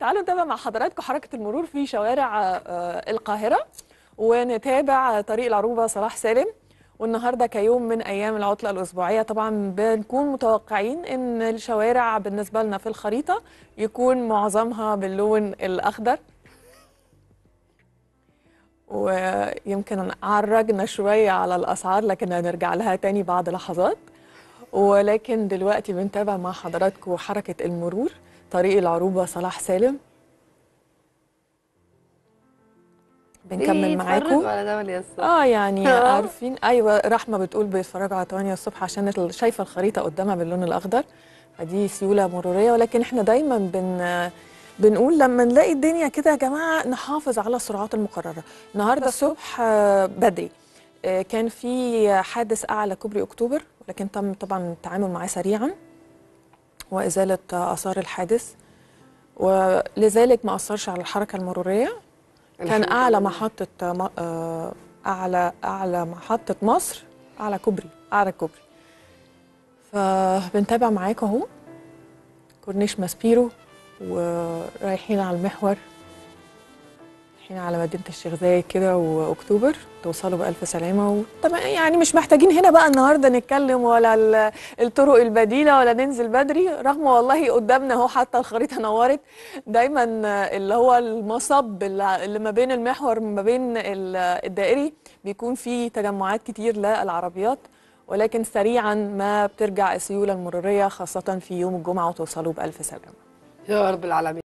تعالوا نتابع مع حضراتكم حركة المرور في شوارع آه، القاهرة ونتابع طريق العروبة صلاح سالم والنهارده كيوم من ايام العطله الاسبوعيه طبعا بنكون متوقعين ان الشوارع بالنسبه لنا في الخريطه يكون معظمها باللون الاخضر ويمكن عرجنا شويه على الاسعار لكن هنرجع لها تاني بعد لحظات ولكن دلوقتي بنتابع مع حضراتكم حركه المرور طريق العروبه صلاح سالم بنكمل معاكم بيتفرجوا على ده ولا يسطا اه يعني آه. عارفين ايوه رحمه بتقول بيتفرجوا على 8 الصبح عشان ال- شايفه الخريطه قدامها باللون الاخضر فدي سيوله مروريه ولكن احنا دايما بن بنقول لما نلاقي الدنيا كده يا جماعه نحافظ على السرعات المقرره النهارده الصبح آه، بدري آه، كان في حادث اعلى كوبري اكتوبر ولكن تم طبعا التعامل معاه سريعا وازاله آه، اثار الحادث ولذلك ما اثرش على الحركه المروريه كان الحمد اعلى لله. محطه م- آه، اعلى اعلى محطه مصر اعلى كوبري اعلى كوبري فبنتابع معاكم اهو كورنيش ماسبيرو ورايحين على المحور رايحين على مدينه الشيخ زايد كده واكتوبر توصلوا بالف سلامه وطبعا يعني مش محتاجين هنا بقى النهارده نتكلم ولا ال- الطرق البديله ولا ننزل بدري رغم والله قدامنا اهو حتى الخريطه نورت دايما اللي هو المصب اللي اللي ما بين المحور ما بين ال- الدائري بيكون فيه تجمعات كتير للعربيات ولكن سريعا ما بترجع السيوله المروريه خاصه في يوم الجمعه وتوصلوا بالف سلامه يا رب العالمين